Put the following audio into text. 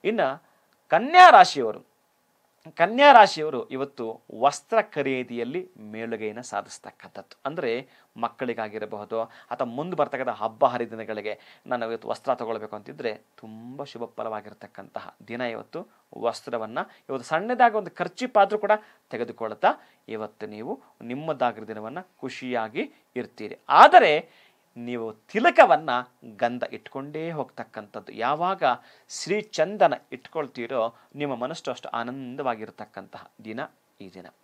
ಇನ್ನು ಕನ್ಯಾ ರಾಶಿಯವರು ಕನ್ಯಾ ರಾಶಿಯವರು ಇವತ್ತು ವಸ್ತ್ರ ಖರೀದಿಯಲ್ಲಿ ಮೇಲುಗೈನ ಸಾಧಿಸ್ತಕ್ಕಂಥದ್ದು ಅಂದರೆ ಮಕ್ಕಳಿಗಾಗಿರಬಹುದು ಅಥವಾ ಮುಂದೆ ಬರ್ತಕ್ಕಂಥ ಹಬ್ಬ ಹರಿದಿನಗಳಿಗೆ ನಾನು ಇವತ್ತು ವಸ್ತ್ರ ತಗೊಳ್ಬೇಕು ಅಂತಿದ್ರೆ ತುಂಬ ಶುಭ ಫಲವಾಗಿರ್ತಕ್ಕಂತಹ ದಿನ ಇವತ್ತು ವಸ್ತ್ರವನ್ನು ಇವತ್ತು ಸಣ್ಣದಾಗಿ ಒಂದು ಖರ್ಚಿಪಾದ್ರೂ ಕೂಡ ತೆಗೆದುಕೊಳ್ತಾ ಇವತ್ತು ನೀವು ನಿಮ್ಮದಾಗಿರೋ ದಿನವನ್ನು ಖುಷಿಯಾಗಿ ಇರ್ತೀರಿ ಆದರೆ ನೀವು ತಿಲಕವನ್ನು ಗಂಧ ಇಟ್ಕೊಂಡೇ ಹೋಗ್ತಕ್ಕಂಥದ್ದು ಯಾವಾಗ ಶ್ರೀ ಚಂದನ ಇಟ್ಕೊಳ್ತೀರೋ ನಿಮ್ಮ ಮನಸ್ಸು ಅಷ್ಟು ಆನಂದವಾಗಿರ್ತಕ್ಕಂತಹ ದಿನ ಈ ದಿನ